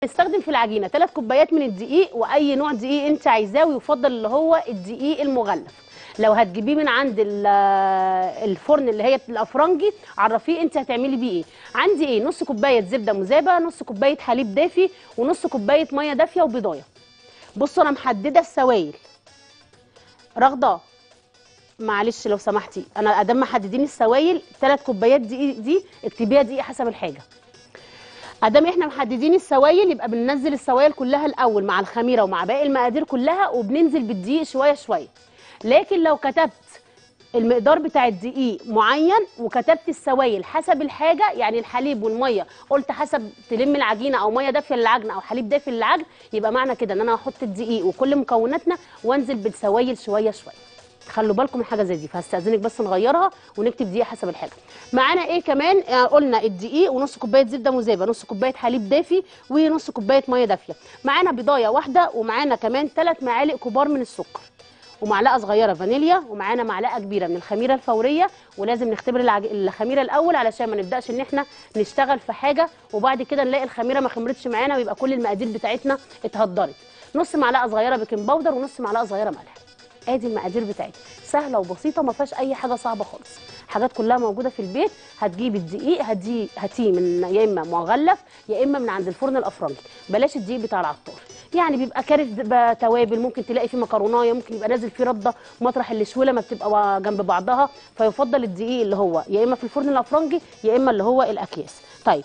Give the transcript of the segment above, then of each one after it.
نستخدم في العجينه 3 كوبايات من الدقيق واي نوع دقيق انت عايزاه ويفضل اللي هو الدقيق المغلف لو هتجيبيه من عند ال- الفرن اللي هي الافرنجي عرفيه انت هتعملي بيه ايه عندي ايه نص كوبايه زبده مذابه نص كوبايه حليب دافي ونص كوبايه ميه دافيه وبيضايه بصوا انا محدده السوائل رغده معلش لو سمحتي انا ادام محددين السوائل ثلاث كوبايات دقيق دي اكتبيها دقيق حسب الحاجه ادام احنا محددين السوائل يبقى بننزل السوائل كلها الاول مع الخميره ومع باقي المقادير كلها وبننزل بالدقيق شويه شويه لكن لو كتبت المقدار بتاع الدقيق معين وكتبت السوائل حسب الحاجه يعني الحليب والميه قلت حسب تلم العجينه او ميه دافيه للعجن او حليب دافي للعجن يبقى معنى كده ان انا هحط الدقيق وكل مكوناتنا وانزل بالسوائل شويه شويه خلوا بالكم من حاجه زي دي فهستاذنك بس نغيرها ونكتب دقيق حسب الحاجه معانا ايه كمان آه، قلنا الدقيق ونص كوبايه زبده مذابه نص كوبايه حليب دافي ونص كوبايه ميه دافيه معانا بيضايه واحده ومعانا كمان ثلاث معالق كبار من السكر ومعلقه صغيره فانيليا ومعانا معلقه كبيره من الخميره الفوريه ولازم نختبر العج... الخميره الاول علشان ما نبداش ان احنا نشتغل في حاجه وبعد كده نلاقي الخميره ما خمرتش معانا ويبقى كل المقادير بتاعتنا اتهدرت نص معلقه صغيره بيكنج باودر ونص معلقه صغيره ملح ادي المقادير بتاعتي سهله وبسيطه ما فيهاش اي حاجه صعبه خالص حاجات كلها موجوده في البيت هتجيبي الدقيق هتجي هاتيه من يا اما مغلف يا اما من عند الفرن الافرنجي بلاش الدقيق بتاع العطار يعني بيبقى كارف بقى توابل ممكن تلاقي فيه مكرونايه ممكن يبقى نازل فيه رده مطرح الشوله ما بتبقى جنب بعضها فيفضل الدقيق اللي هو يا اما في الفرن الافرنجي يا اما اللي هو الاكياس طيب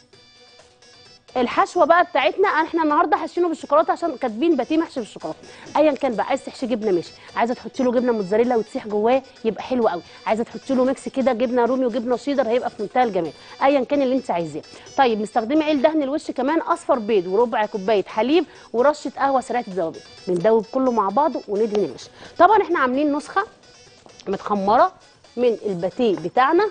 الحشوه بقى بتاعتنا احنا النهارده حاشينه بالشوكولاته عشان كاتبين باتيه محشي بالشوكولاته ايا كان بقى عايز تحشي جبنه ماشي عايزه تحطي له جبنه موتزاريلا وتسيح جواه يبقى حلو قوي عايزه تحطي له ميكس كده جبنه رومي وجبنه شيدر هيبقى في منتهى الجمال ايا كان اللي انت عايزاه طيب مستخدمه ايه لدهن الوش كمان اصفر بيض وربع كوبايه حليب ورشه قهوه سريعه الذوبان بندوب كله مع بعضه وندهن الوش طبعا احنا عاملين نسخه متخمره من الباتيه بتاعنا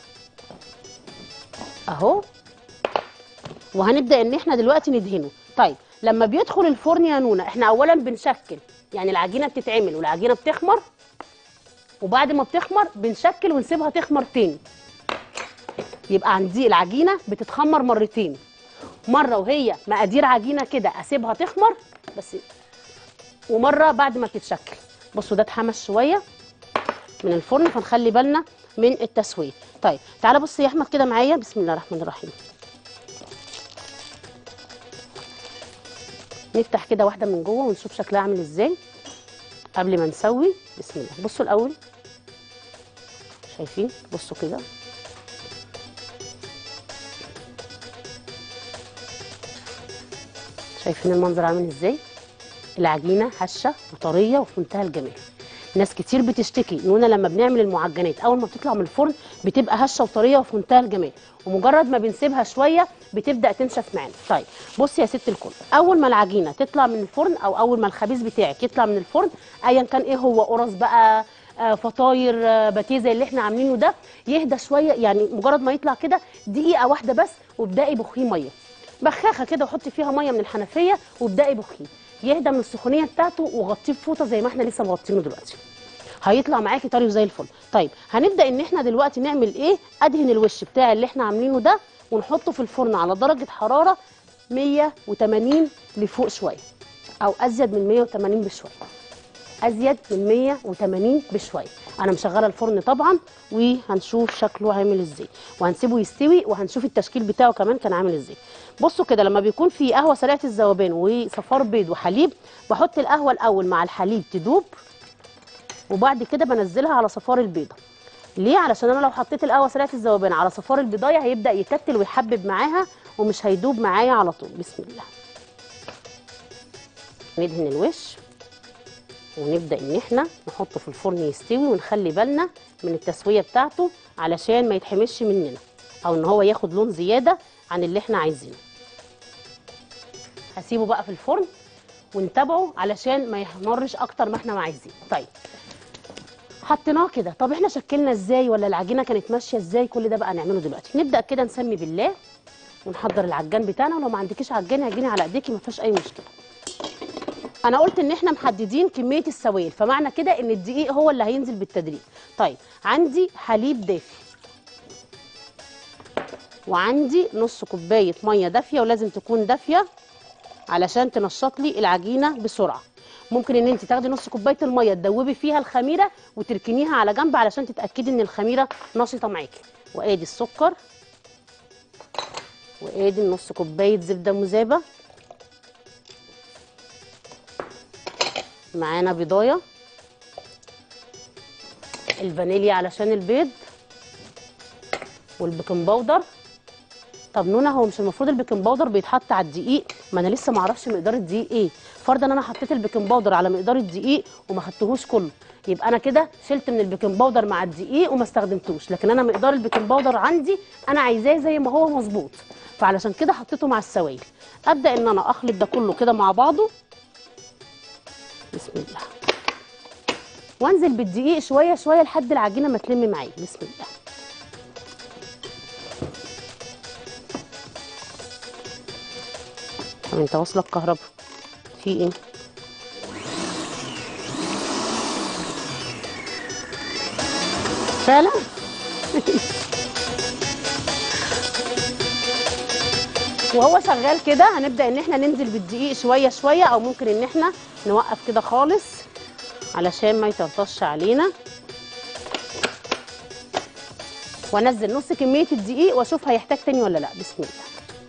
اهو وهنبدا ان احنا دلوقتي ندهنه طيب لما بيدخل الفرن يا نونا احنا اولا بنشكل يعني العجينه بتتعمل والعجينه بتخمر وبعد ما بتخمر بنشكل ونسيبها تخمر تاني يبقى عندي العجينه بتتخمر مرتين مره وهي مقادير عجينه كده اسيبها تخمر بس ومره بعد ما بتتشكل بصوا ده اتحمس شويه من الفرن فنخلي بالنا من التسويه طيب تعالى بص يا احمد كده معايا بسم الله الرحمن الرحيم نفتح كده واحده من جوه ونشوف شكلها عامل ازاي قبل ما نسوي بسم الله بصوا الاول شايفين بصوا كده شايفين المنظر عامل ازاي العجينه هشه وطريه وفي منتهى الجمال ناس كتير بتشتكي اننا لما بنعمل المعجنات اول ما بتطلع من الفرن بتبقى هشه وطريه وفي منتهى الجمال ومجرد ما بنسيبها شويه بتبدا تنشف معانا طيب بصي يا ست الكل اول ما العجينه تطلع من الفرن او اول ما الخبيز بتاعك يطلع من الفرن ايا كان ايه هو قرص بقى آه، فطاير آه، باتيه زي اللي احنا عاملينه ده يهدى شويه يعني مجرد ما يطلع كده دقيقه واحده بس وابداي بخيه ميه بخاخه كده وحطي فيها ميه من الحنفيه وابداي بخيه يهدى من السخونيه بتاعته وغطيه بفوطه زي ما احنا لسه مغطينه دلوقتي هيطلع معاكي طري وزي الفل طيب هنبدا ان احنا دلوقتي نعمل ايه ادهن الوش بتاع اللي احنا عاملينه ده ونحطه في الفرن على درجه حراره 180 لفوق شويه او ازيد من 180 بشويه ازيد من 180 بشويه انا مشغله الفرن طبعا وهنشوف شكله عامل ازاي وهنسيبه يستوي وهنشوف التشكيل بتاعه كمان كان عامل ازاي بصوا كده لما بيكون في قهوه سريعه الذوبان وصفار بيض وحليب بحط القهوه الاول مع الحليب تدوب وبعد كده بنزلها على صفار البيضه ليه علشان انا لو حطيت القهوه سريعه الذوبان على صفار البيضايه هيبدا يكتل ويحبب معاها ومش هيدوب معايا على طول بسم الله ندهن الوش ونبدا ان احنا نحطه في الفرن يستوي ونخلي بالنا من التسويه بتاعته علشان ما يتحمش مننا او ان هو ياخد لون زياده عن اللي احنا عايزينه هسيبه بقى في الفرن ونتابعه علشان ما يحمرش اكتر ما احنا عايزين طيب حطيناه كده طب احنا شكلنا ازاي ولا العجينه كانت ماشيه ازاي كل ده بقى نعمله دلوقتي نبدا كده نسمي بالله ونحضر العجان بتاعنا ولو ما عندكيش عجان عجيني على ايديكي ما فيهاش اي مشكله انا قلت ان احنا محددين كميه السوائل فمعنى كده ان الدقيق هو اللي هينزل بالتدريج طيب عندي حليب دافي وعندي نص كوبايه ميه دافيه ولازم تكون دافيه علشان تنشط لي العجينه بسرعه ممكن ان انت تاخدي نص كوبايه الميه تدوبي فيها الخميره وتركنيها على جنب علشان تتاكدي ان الخميره نشطه معاكي وادي السكر وادي نص كوبايه زبده مذابه معانا بيضايه الفانيليا علشان البيض والبيكنج باودر طب نونا هو مش المفروض البيكنج باودر بيتحط على الدقيق ما انا لسه ما اعرفش مقدار الدقيق ايه فرضا انا حطيت البيكنج باودر على مقدار الدقيق وما خدتهوش كله يبقى انا كده شلت من البيكنج باودر مع الدقيق وما استخدمتوش لكن انا مقدار البيكنج باودر عندي انا عايزاه زي ما هو مظبوط فعلشان كده حطيته مع السوائل ابدا ان انا اخلط ده كله كده مع بعضه بسم الله وانزل بالدقيق شويه شويه لحد العجينه ما تلم معايا بسم الله طب انت واصله الكهرباء في ايه فعلا وهو شغال كده هنبدا ان احنا ننزل بالدقيق شويه شويه او ممكن ان احنا نوقف كده خالص علشان ما يطرطش علينا وانزل نص كميه الدقيق واشوف هيحتاج تاني ولا لا بسم الله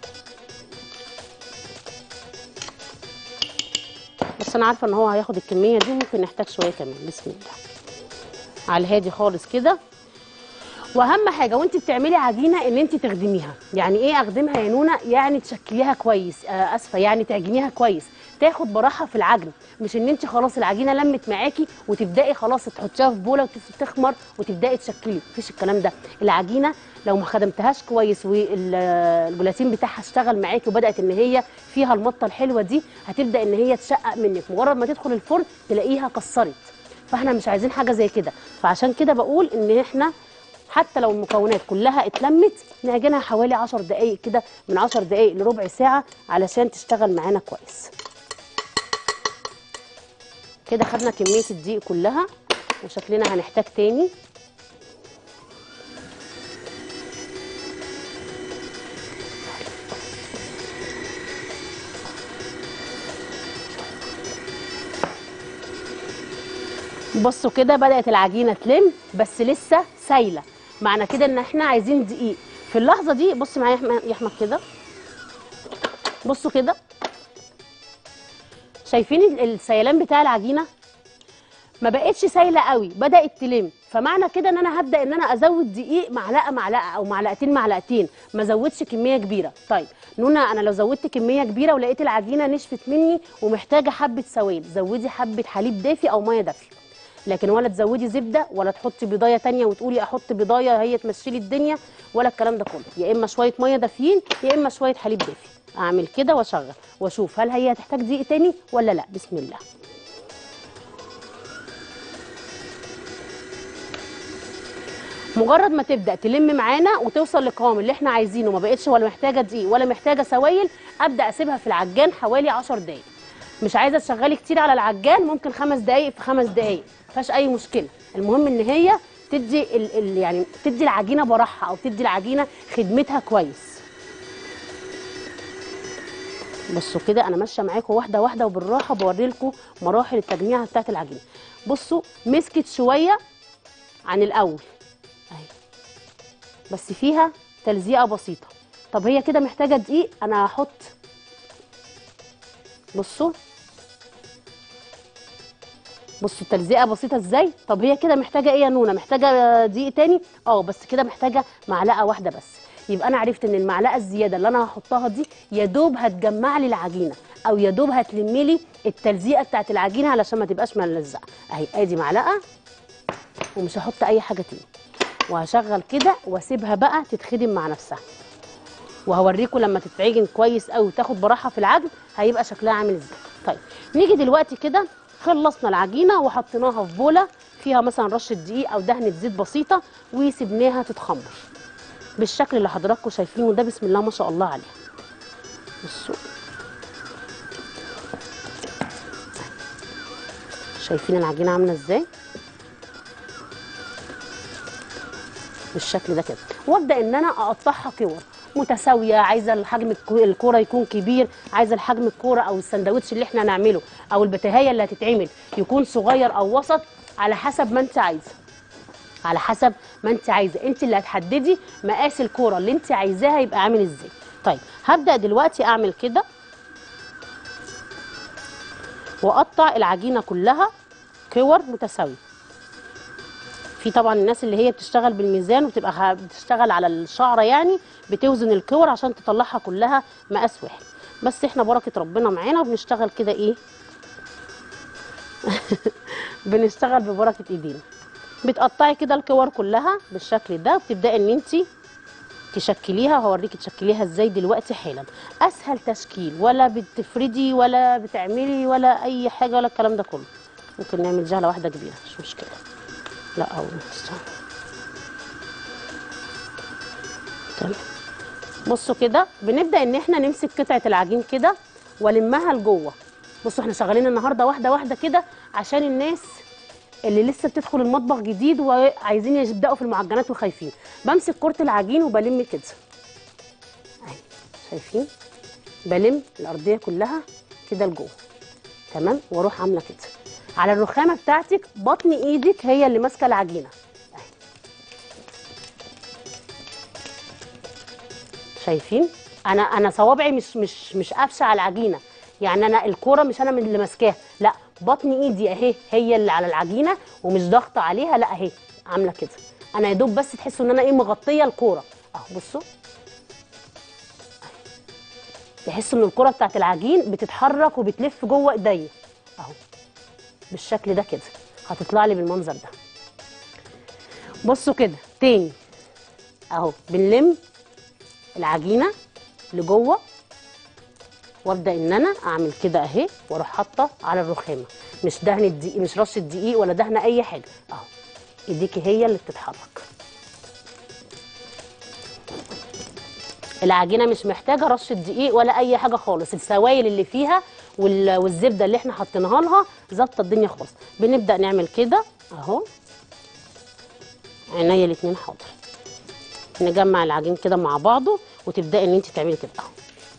بس انا عارفه ان هو هياخد الكميه دي ممكن نحتاج شويه كمان بسم الله على الهادي خالص كده واهم حاجه وانت بتعملي عجينه ان انت تخدميها يعني ايه اخدمها يا نونا يعني تشكليها كويس آه اسفه يعني تعجنيها كويس تاخد براحه في العجن مش ان انت خلاص العجينه لمت معاكي وتبداي خلاص تحطيها في بوله وتخمر وتبداي تشكلي مفيش الكلام ده العجينه لو ما خدمتهاش كويس والجلاتين بتاعها اشتغل معاكي وبدات ان هي فيها المطه الحلوه دي هتبدا ان هي تشقق منك مجرد ما تدخل الفرن تلاقيها كسرت فاحنا مش عايزين حاجه زي كده فعشان كده بقول ان احنا حتى لو المكونات كلها اتلمت نعجنها حوالي 10 دقائق كده من 10 دقائق لربع ساعه علشان تشتغل معانا كويس كده خدنا كميه الدقيق كلها وشكلنا هنحتاج تاني بصوا كده بدات العجينه تلم بس لسه سايله معنى كده ان احنا عايزين دقيق في اللحظه دي بص معايا يا احمد كده بصوا كده شايفين السيلان بتاع العجينه ما بقتش سايله قوي بدات تلم فمعنى كده ان انا هبدا ان انا ازود دقيق معلقه معلقه او معلقتين معلقتين ما ازودش كميه كبيره طيب نونا انا لو زودت كميه كبيره ولقيت العجينه نشفت مني ومحتاجه حبه سوائل زودي حبه حليب دافي او ميه دافيه لكن ولا تزودي زبده ولا تحطي بضايه تانية وتقولي احط بضايه هي تمشي لي الدنيا ولا الكلام ده كله يا اما شويه ميه دافيين يا اما شويه حليب دافي اعمل كده واشغل واشوف هل هي هتحتاج دقيق تاني ولا لا بسم الله مجرد ما تبدا تلم معانا وتوصل للقوام اللي احنا عايزينه ما بقتش ولا محتاجه دقيق ولا محتاجه سوائل ابدا اسيبها في العجان حوالي 10 دقائق مش عايزه تشغلي كتير على العجان ممكن خمس دقائق في خمس دقائق مفيهاش اي مشكله المهم ان هي تدي ال ال يعني تدي العجينه براحها او تدي العجينه خدمتها كويس بصوا كده انا ماشيه معاكم واحده واحده وبالراحه بوري لكم مراحل التجميع بتاعت العجينه بصوا مسكت شويه عن الاول اهي بس فيها تلزيقه بسيطه طب هي كده محتاجه دقيق انا هحط بصوا بصوا التلزيقه بسيطه ازاي طب هي كده محتاجه ايه يا نونا محتاجه دقيق تاني اه بس كده محتاجه معلقه واحده بس يبقى انا عرفت ان المعلقه الزياده اللي انا هحطها دي يا دوب هتجمع لي العجينه او يا دوب هتلم لي التلزيقه بتاعت العجينه علشان ما تبقاش ملزقه اهي ادي معلقه ومش هحط اي حاجه تاني وهشغل كده واسيبها بقى تتخدم مع نفسها وهوريكم لما تتعجن كويس قوي وتاخد براحه في العجن هيبقى شكلها عامل ازاي طيب نيجي دلوقتي كده خلصنا العجينه وحطيناها في بوله فيها مثلا رشه دقيق او دهنه زيت بسيطه وسبناها تتخمر بالشكل اللي حضراتكم شايفينه ده بسم الله ما شاء الله عليها بصوا شايفين العجينه عامله ازاي بالشكل ده كده وابدا ان انا اقطعها كور متساويه عايزه الحجم الكو- الكوره يكون كبير عايزه الحجم الكوره او السندوتش اللي احنا هنعمله او البتاهيه اللي هتتعمل يكون صغير او وسط على حسب ما انت عايزه على حسب ما انت عايزه انت اللي هتحددي مقاس الكوره اللي انت عايزاها يبقى عامل ازاي طيب هبدا دلوقتي اعمل كده واقطع العجينه كلها كور متساويه في طبعا الناس اللي هي بتشتغل بالميزان وبتبقى ه- بتشتغل على الشعره يعني بتوزن الكور عشان تطلعها كلها مقاس واحد بس احنا بركه ربنا معانا وبنشتغل كده ايه بنشتغل ببركه ايدينا بتقطعي كده الكور كلها بالشكل ده وبتبداي ان انت تشكليها هوريكي تشكليها ازاي دلوقتي حالا اسهل تشكيل ولا بتفردي ولا بتعملي ولا اي حاجه ولا الكلام ده كله ممكن نعمل جهله واحده كبيره مش مشكله لا او استنى. تمام بصوا كده بنبدا ان احنا نمسك قطعه العجين كده والمها لجوه بصوا احنا شغالين النهارده واحده واحده كده عشان الناس اللي لسه بتدخل المطبخ جديد وعايزين يبداوا في المعجنات وخايفين بمسك كرة العجين وبلم كده اهي شايفين بلم الارضيه كلها كده لجوه تمام واروح عامله كده على الرخامه بتاعتك بطن ايدك هي اللي ماسكه العجينه اهي. شايفين انا انا صوابعي مش مش مش قافشه على العجينه يعني انا الكوره مش انا من اللي ماسكاها لا بطن ايدي اهي هي اللي على العجينه ومش ضاغطه عليها لا اهي عامله كده انا يا دوب بس تحسوا ان انا ايه مغطيه الكوره اهو بصوا تحسوا ان الكوره بتاعت العجين بتتحرك وبتلف جوه ايديا اهو بالشكل ده كده هتطلع لي بالمنظر ده بصوا كده تاني اهو بنلم العجينه لجوه وابدا ان انا اعمل كده اهي واروح حاطه على الرخامه مش دهن الدقيق مش رشه دقيق ولا دهن اي حاجه اهو ايديكي هي اللي بتتحرك العجينه مش محتاجه رشه دقيق ولا اي حاجه خالص السوائل اللي فيها وال- والزبده اللي احنا حطيناها لها ظابطه الدنيا خالص بنبدا نعمل كده اهو عينيا الاتنين حاضر نجمع العجين كده مع بعضه وتبداي ان انت تعملي كده اهو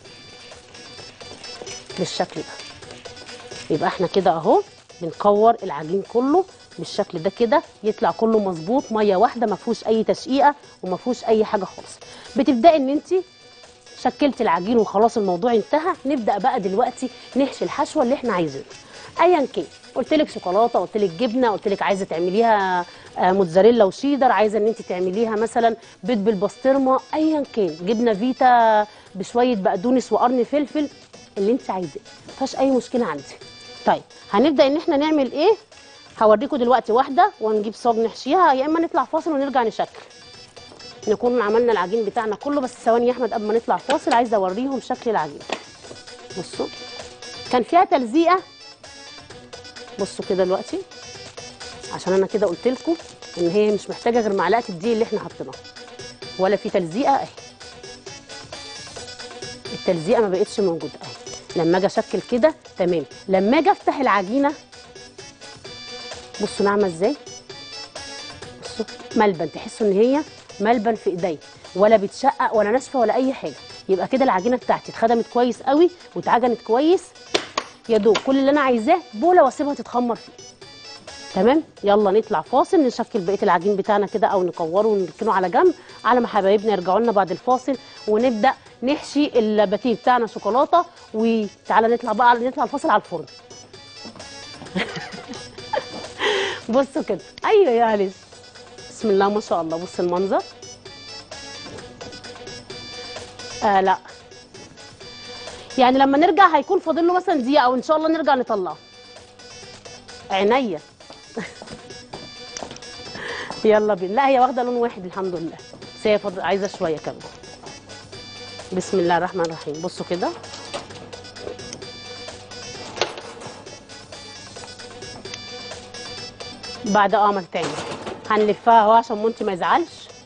بالشكل ده يبقى احنا كده اهو بنكور العجين كله بالشكل ده كده يطلع كله مظبوط ميه واحده ما فيهوش اي تشقيقه وما فيهوش اي حاجه خالص بتبداي ان انت شكلت العجين وخلاص الموضوع انتهى نبدا بقى دلوقتي نحشي الحشوه اللي احنا عايزينها ايا كان قلت لك شوكولاته قلت لك جبنه قلت لك عايزه تعمليها آه، موتزاريلا وشيدر عايزه ان انت تعمليها مثلا بيض بالبسطرمه ايا كان جبنه فيتا بشويه بقدونس وقرن فلفل اللي انت عايزاه ما فيهاش اي مشكله عندي طيب هنبدا ان احنا نعمل ايه هوريكم دلوقتي واحده ونجيب صاج نحشيها يا اما نطلع فاصل ونرجع نشكل نكون عملنا العجين بتاعنا كله بس ثواني يا احمد قبل ما نطلع فاصل عايزه اوريهم شكل العجين بصوا كان فيها تلزيقه بصوا كده دلوقتي عشان انا كده قلت لكم ان هي مش محتاجه غير معلقه الدقيق اللي احنا حطيناها ولا في تلزيقه اهي التلزيقه ما بقتش موجوده اهي لما اجي اشكل كده تمام لما اجي افتح العجينه بصوا ناعمه ازاي بصوا ملبن تحسوا ان هي ملبن في ايدي ولا بتشقق ولا ناشفه ولا اي حاجه يبقى كده العجينه بتاعتي اتخدمت كويس قوي واتعجنت كويس يا دوب كل اللي انا عايزاه بوله واسيبها تتخمر فيه تمام يلا نطلع فاصل نشكل بقيه العجين بتاعنا كده او نكوره ونركنه على جنب على ما حبايبنا يرجعوا لنا بعد الفاصل ونبدا نحشي الباتيه بتاعنا شوكولاته وتعالى نطلع بقى نطلع الفاصل على الفرن بصوا كده ايوه يا عليش بسم الله ما شاء الله بص المنظر آه لا يعني لما نرجع هيكون فاضل له مثلا دقيقه او ان شاء الله نرجع نطلعه عينيا يلا بينا لا هي واخده لون واحد الحمد لله بس هي فاضل عايزه شويه كمان بسم الله الرحمن الرحيم بصوا كده بعد اه ما تتعمل هنلفها اهو عشان مونتي ما يزعلش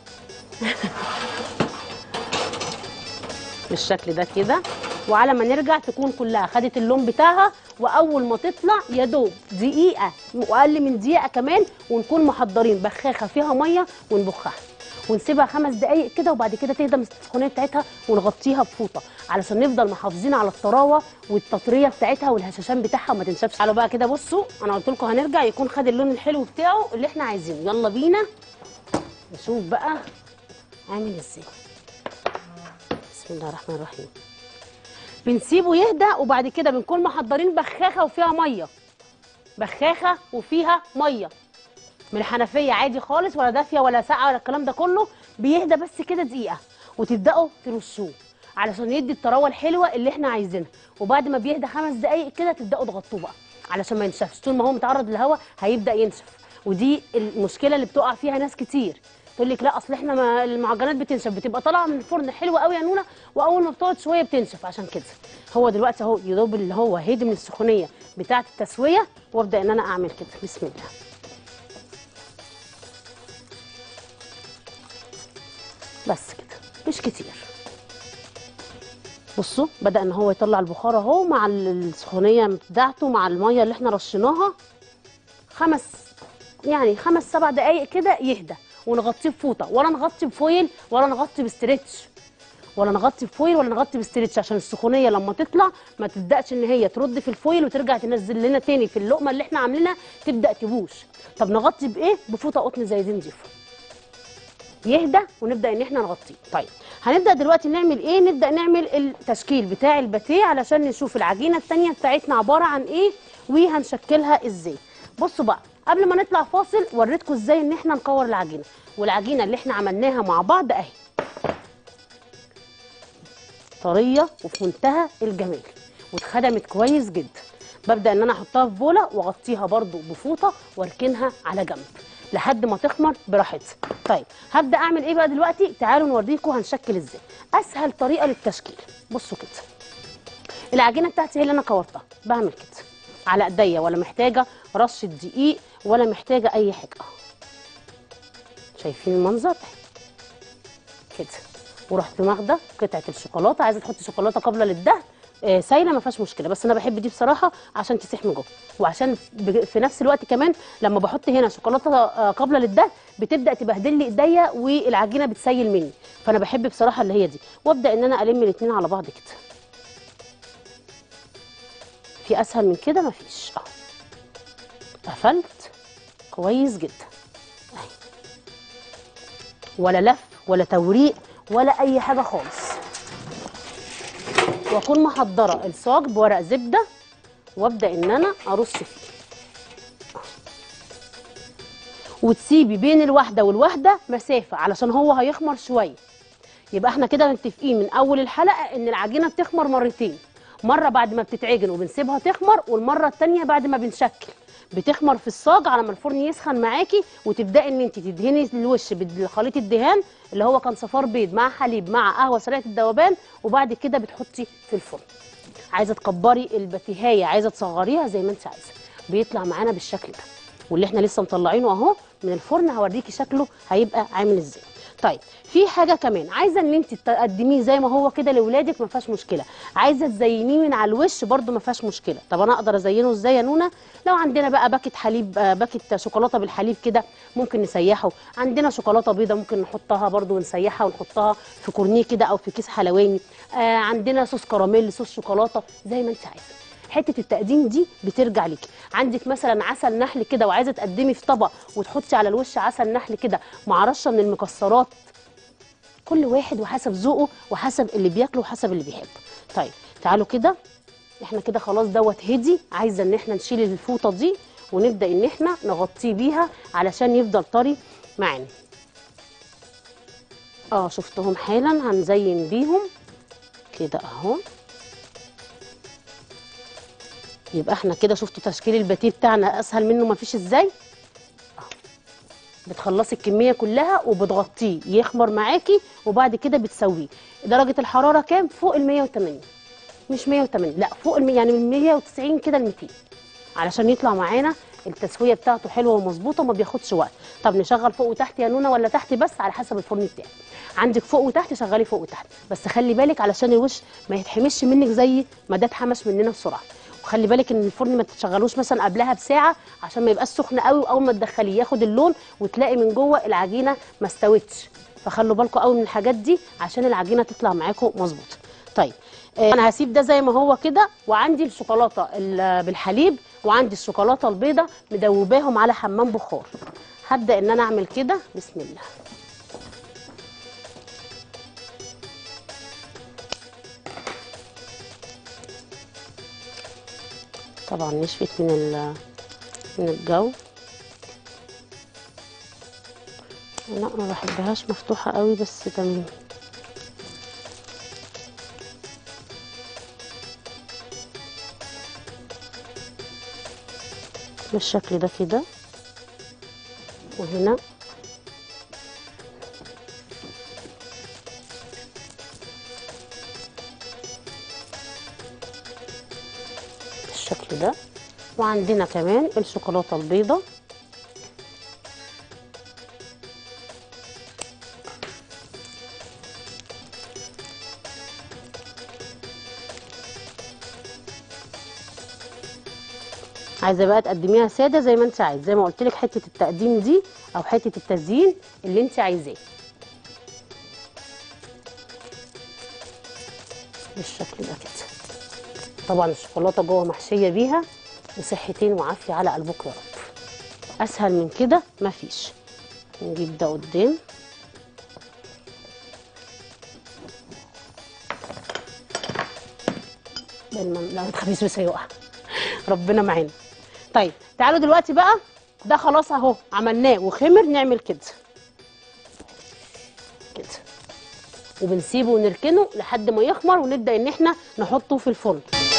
بالشكل ده كده وعلى ما نرجع تكون كلها خدت اللون بتاعها واول ما تطلع يا دوب دقيقه واقل من دقيقه كمان ونكون محضرين بخاخه فيها ميه ونبخها ونسيبها خمس دقائق كده وبعد كده تهدى من السخونيه بتاعتها ونغطيها بفوطه علشان نفضل محافظين على الطراوه والتطريه بتاعتها والهشاشان بتاعها وما تنشفش تعالوا بقى كده بصوا انا قلت لكم هنرجع يكون خد اللون الحلو بتاعه اللي احنا عايزينه يلا بينا نشوف بقى عامل ازاي بسم الله الرحمن الرحيم بنسيبه يهدى وبعد كده بنكون محضرين بخاخه وفيها ميه بخاخه وفيها ميه من الحنفيه عادي خالص ولا دافيه ولا ساقعه ولا الكلام ده كله بيهدى بس كده دقيقه وتبداوا ترشوه علشان يدي الطراوه الحلوه اللي احنا عايزينها وبعد ما بيهدى خمس دقائق كده تبداوا تغطوه بقى علشان ما ينشفش طول ما هو متعرض للهواء هيبدا ينشف ودي المشكله اللي بتقع فيها ناس كتير تقول لك لا اصل احنا ما المعجنات بتنشف بتبقى طالعه من الفرن حلوه قوي يا نونا واول ما بتقعد شويه بتنشف عشان كده هو دلوقتي اهو يدوب اللي هو هدي من السخونيه بتاعه التسويه وابدا ان انا اعمل كده بسم الله بس كده مش كتير بصوا بدا ان هو يطلع البخار اهو مع السخونيه بتاعته مع الميه اللي احنا رشيناها خمس يعني خمس سبع دقايق كده يهدى ونغطيه بفوطه ولا نغطي بفويل ولا نغطي بستريتش ولا نغطي بفويل ولا نغطي بستريتش عشان السخونيه لما تطلع ما تبداش ان هي ترد في الفويل وترجع تنزل لنا تاني في اللقمه اللي احنا عاملينها تبدا تبوش طب نغطي بايه بفوطه قطن زي دي نضيفه يهدى ونبدا ان احنا نغطيه طيب هنبدا دلوقتي نعمل ايه نبدا نعمل التشكيل بتاع الباتيه علشان نشوف العجينه الثانيه بتاعتنا عباره عن ايه وهنشكلها ازاي بصوا بقى قبل ما نطلع فاصل وريتكم ازاي ان احنا نكور العجينه والعجينه اللي احنا عملناها مع بعض اهي طريه وفي منتهى الجمال واتخدمت كويس جدا ببدا ان انا احطها في بوله واغطيها برده بفوطه واركنها على جنب لحد ما تخمر براحتها طيب هبدا اعمل ايه بقى دلوقتي تعالوا نوريكم هنشكل ازاي اسهل طريقه للتشكيل بصوا كده العجينه بتاعتي هي اللي انا كورتها بعمل كده على ايديا ولا محتاجه رشه دقيق ولا محتاجه اي حاجه اهو شايفين المنظر كده ورحت واخده قطعه الشوكولاته عايزه تحطي شوكولاته قابله للدهن آه سايله ما فيهاش مشكله بس انا بحب دي بصراحه عشان تسيح من جوه وعشان بج- في نفس الوقت كمان لما بحط هنا شوكولاته آه قابله للدهن بتبدا تبهدل لي ايديا والعجينه بتسيل مني فانا بحب بصراحه اللي هي دي وابدا ان انا الم الاثنين على بعض كده في اسهل من كده مفيش اهو قفلت كويس جدا اهي ولا لف ولا توريق ولا اي حاجه خالص واكون محضره الصاج بورق زبده وابدا ان انا ارص فيه وتسيبي بين الواحده والواحده مسافه علشان هو هيخمر شويه يبقى احنا كده متفقين من اول الحلقه ان العجينه بتخمر مرتين مره بعد ما بتتعجن وبنسيبها تخمر والمره الثانيه بعد ما بنشكل بتخمر في الصاج على ما الفرن يسخن معاكي وتبداي ان انت تدهني الوش بخليط الدهان اللي هو كان صفار بيض مع حليب مع قهوه سريعه الذوبان وبعد كده بتحطي في الفرن عايزه تكبري البتيهايه عايزه تصغريها زي ما انت عايزه بيطلع معانا بالشكل ده واللي احنا لسه مطلعينه اهو من الفرن هوريكي شكله هيبقى عامل ازاي طيب في حاجه كمان عايزه ان انت تقدميه زي ما هو كده لاولادك ما فيهاش مشكله عايزه تزينيه من على الوش برده ما فيهاش مشكله طب انا اقدر ازينه ازاي يا نونا لو عندنا بقى باكت حليب آه، باكت شوكولاته بالحليب كده ممكن نسيحه عندنا شوكولاته بيضه ممكن نحطها برده ونسيحها ونحطها في كورنيه كده او في كيس حلواني آه عندنا صوص كراميل صوص شوكولاته زي ما انت عايزه حته التقديم دي بترجع ليكي عندك مثلا عسل نحل كده وعايزه تقدمي في طبق وتحطي على الوش عسل نحل كده مع رشه من المكسرات كل واحد وحسب ذوقه وحسب اللي بياكله وحسب اللي بيحبه طيب تعالوا كده احنا كده خلاص دوت هدي عايزه ان احنا نشيل الفوطه دي ونبدا ان احنا نغطيه بيها علشان يفضل طري معانا اه شفتهم حالا هنزين بيهم كده اهو يبقى احنا كده شفتوا تشكيل الباتيه بتاعنا اسهل منه مفيش ازاي أهو. بتخلصي الكميه كلها وبتغطيه يخمر معاكي وبعد كده بتسويه درجه الحراره كام فوق ال 180 مش 180 لا فوق ال يعني من 190 كده ل 200 علشان يطلع معانا التسويه بتاعته حلوه ومظبوطه وما بياخدش وقت طب نشغل فوق وتحت يا نونا ولا تحت بس على حسب الفرن بتاعك عندك فوق وتحت شغلي فوق وتحت بس خلي بالك علشان الوش ما يتحمش منك زي ما ده اتحمش مننا بسرعه وخلي بالك ان الفرن ما تشغلوش مثلا قبلها بساعه عشان ما يبقاش سخن قوي واول ما تدخليه ياخد اللون وتلاقي من جوه العجينه ما استوتش فخلوا بالكم قوي من الحاجات دي عشان العجينه تطلع معاكم مظبوطه طيب آه، انا هسيب ده زي ما هو كده وعندي الشوكولاته ال- بالحليب وعندي الشوكولاته البيضه مدوباهم على حمام بخار هبدا ان انا اعمل كده بسم الله طبعا نشفت من ال- من الجو لا ما بحبهاش مفتوحه قوي بس تمام بالشكل ده كده وهنا بالشكل ده وعندنا كمان الشوكولاته البيضاء عايزه بقى تقدميها ساده زي ما انت عايزه زي ما قلت لك حته التقديم دي او حته التزيين اللي انت عايزاه بالشكل ده كده طبعا الشوكولاته جوه محشيه بيها وصحتين وعافيه على قلبك يا رب اسهل من كده مفيش نجيب ده قدام بالمن... لا ما تخافيش بس هيقع ربنا معانا طيب تعالوا دلوقتي بقى ده خلاص اهو عملناه وخمر نعمل كده كده وبنسيبه ونركنه لحد ما يخمر ونبدا ان احنا نحطه في الفرن